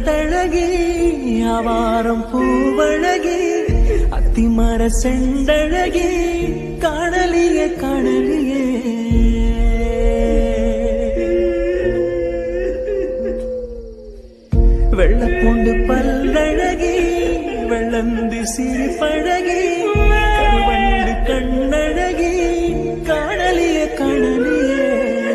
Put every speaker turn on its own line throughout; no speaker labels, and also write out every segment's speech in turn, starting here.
நிறத்தழகி ஆவாரம் பூவழகி அத்திமர செண்டழகி காணலியே காணலியே வெள்ளப்பூண்டு பல்லழகி வெள்ளந்தி சிரிப்பழகி கருவண்டு கண்ணழகி காணலிய கணலியே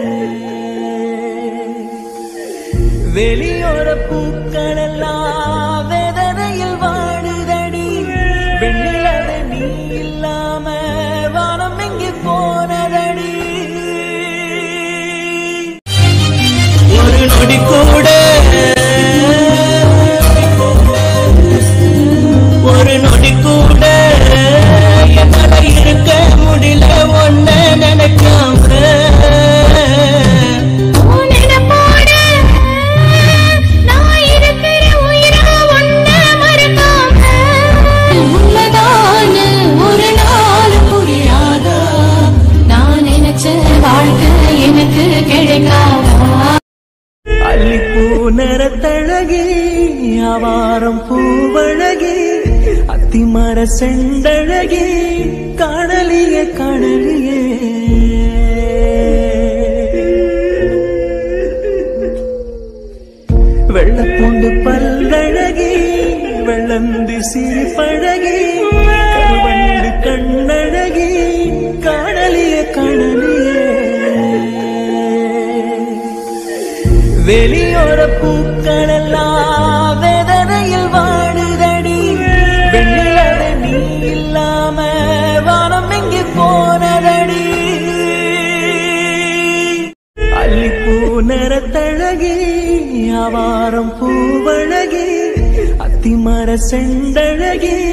வெளியோர பூக்களெல்லாம் வேதனையில் வாடுதடி வெண்ணிலவே நீ இல்லாம வானம் எங்கே போனதடி ஒரு நொடி கூட ஒரு நொடி கூட என்னால இருக்க முடியல ஒன்ன நினைக்காம
உன் நினைப்போட நான் இருக்கிற உயிரை ஒண்ணு மறக்காம. உண்மைதான்னு ஒரு நாள் புரியாதா? நான் நினைச்ச வாழ்க்கை எனக்கு கிடைக்காதா
அள்ளிப்பூ நிறத்தழகி ஆவாரம் பூவழகி அத்திமர செண்டழகி காணலிய காணலியே வெள்ளப்பூண்டு பல்லழகி வெள்ளந்தி சிரிப்பழகி கருவண்டு கண்ணழகி காணலிய காணலியே வெளியோர பூக்களெல்லாம் வேதனையில் வாடுதடி வெண்ணிலவே நீ இல்லாம வானம் எங்கே போனதடி அள்ளிப்பூ நிறத்தழகி ஆவாரம் பூவழகி அத்திமர செண்டழகி